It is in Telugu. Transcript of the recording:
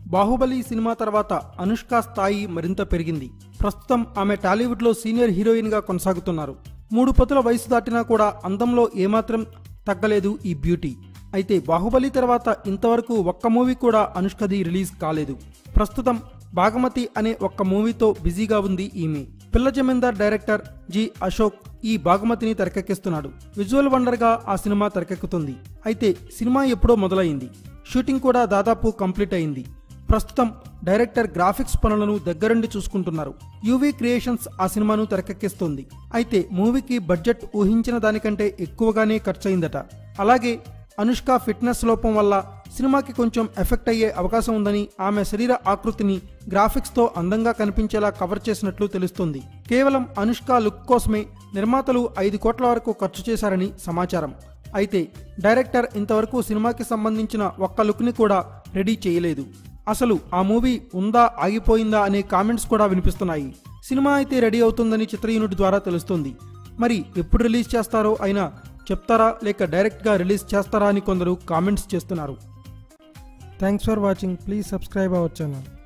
బాహుబలి సినిమా తర్వాత అనుష్క స్థాయి మరింత పెరిగింది ప్రస్తుతం ఆమె టాలీవుడ్లో సీనియర్ హీరోయిన్గా కొనసాగుతున్నారు మూడు పతుల వయసు దాటినా కూడా అందంలో ఏమాత్రం తగ్గలేదు ఈ బ్యూటీ అయితే బాహుబలి తర్వాత ఇంతవరకు ఒక్క మూవీ కూడా అనుష్కది రిలీజ్ కాలేదు ప్రస్తుతం బాగమతి అనే ఒక్క మూవీతో బిజీగా ఉంది ఈమె పిల్ల జమీందార్ డైరెక్టర్ జి అశోక్ ఈ బాగమతిని తెరకెక్కిస్తున్నాడు విజువల్ వండర్గా ఆ సినిమా తెరకెక్కుతుంది అయితే సినిమా ఎప్పుడో మొదలైంది షూటింగ్ కూడా దాదాపు కంప్లీట్ అయింది ప్రస్తుతం డైరెక్టర్ గ్రాఫిక్స్ పనులను దగ్గరుండి చూసుకుంటున్నారు యూవీ క్రియేషన్స్ ఆ సినిమాను తెరకెక్కిస్తోంది అయితే మూవీకి బడ్జెట్ ఊహించిన దానికంటే ఎక్కువగానే ఖర్చయిందట అలాగే అనుష్క ఫిట్నెస్ లోపం వల్ల సినిమాకి కొంచెం ఎఫెక్ట్ అయ్యే అవకాశం ఉందని ఆమె శరీర ఆకృతిని గ్రాఫిక్స్తో అందంగా కనిపించేలా కవర్ చేసినట్లు తెలుస్తుంది కేవలం అనుష్క లుక్ కోసమే నిర్మాతలు ఐదు కోట్ల వరకు ఖర్చు చేశారని సమాచారం అయితే డైరెక్టర్ ఇంతవరకు సినిమాకి సంబంధించిన ఒక్క లుక్ని కూడా రెడీ చేయలేదు అసలు ఆ మూవీ ఉందా ఆగిపోయిందా అనే కామెంట్స్ కూడా వినిపిస్తున్నాయి సినిమా అయితే రెడీ అవుతుందని చిత్ర యూనిట్ ద్వారా తెలుస్తుంది మరి ఎప్పుడు రిలీజ్ చేస్తారో అయినా చెప్తారా లేక డైరెక్ట్గా రిలీజ్ చేస్తారా అని కొందరు కామెంట్స్ చేస్తున్నారు thanks for watching please subscribe our channel